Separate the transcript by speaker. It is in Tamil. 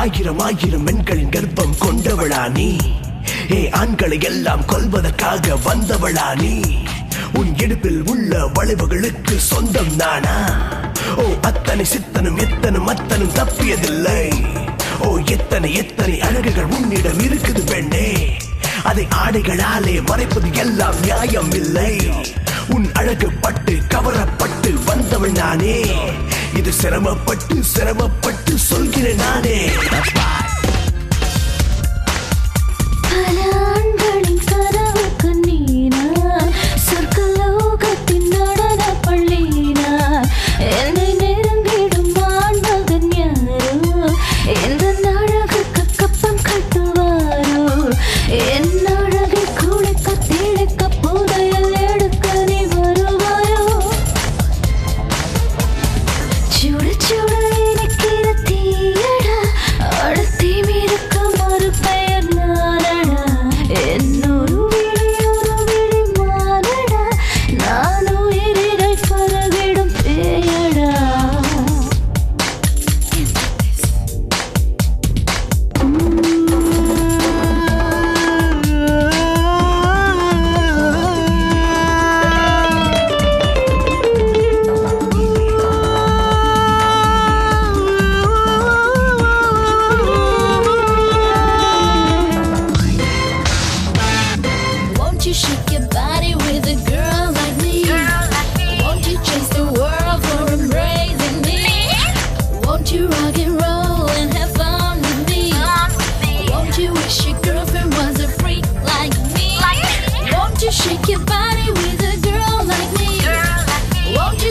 Speaker 1: ஆயிரம் ஆயிரம் பெண்களின் கர்ப்பம் கொண்டவளா நீ ஏ ஆண்களை எல்லாம் கொல்வதற்காக வந்தவளா நீ உன் இடுப்பில் உள்ள வளைவுகளுக்கு சொந்தம் நானா ஓ அத்தனை சித்தனும் எத்தனும் அத்தனும் தப்பியதில்லை ஓ எத்தனை எத்தனை அழகுகள் உன்னிடம் இருக்குது பெண்ணே அதை ஆடைகளாலே மறைப்பது எல்லாம் நியாயம் இல்லை உன் அழகு பட்டு கவரப்பட்டு வந்தவள் நானே இது சிரமப்பட்டு சிரமப்பட்டு சொல்கிறேன் நானே அப்பா
Speaker 2: பல ஆண்களின் கனவுக்கு நீனா சொர்க்கலோகத்தின் நடன பள்ளினா என்னை நெருங்கிடும் ஆண்மகன் யாரோ எந்த அழகுக்கு கப்பம் கட்டுவாரோ என் அழகை குளிக்க திளைக்க புதையல் எடுக்க நீ வருவாயோ சுட சுட இருக்கிற தீயடா அடுத்தி மிருக்க மறு பெயர் நானடா என்னொரு விழி ஒரு விழி மானடா நான் உயிரிடை பரவிடும் பேயடா
Speaker 3: Won't you shake your body with a girl like me? Won't you chase the world for embracing me? Won't you rock and roll and have fun with me? Won't you wish your girlfriend was a freak like me? Won't you shake your body with a girl like me? Won't you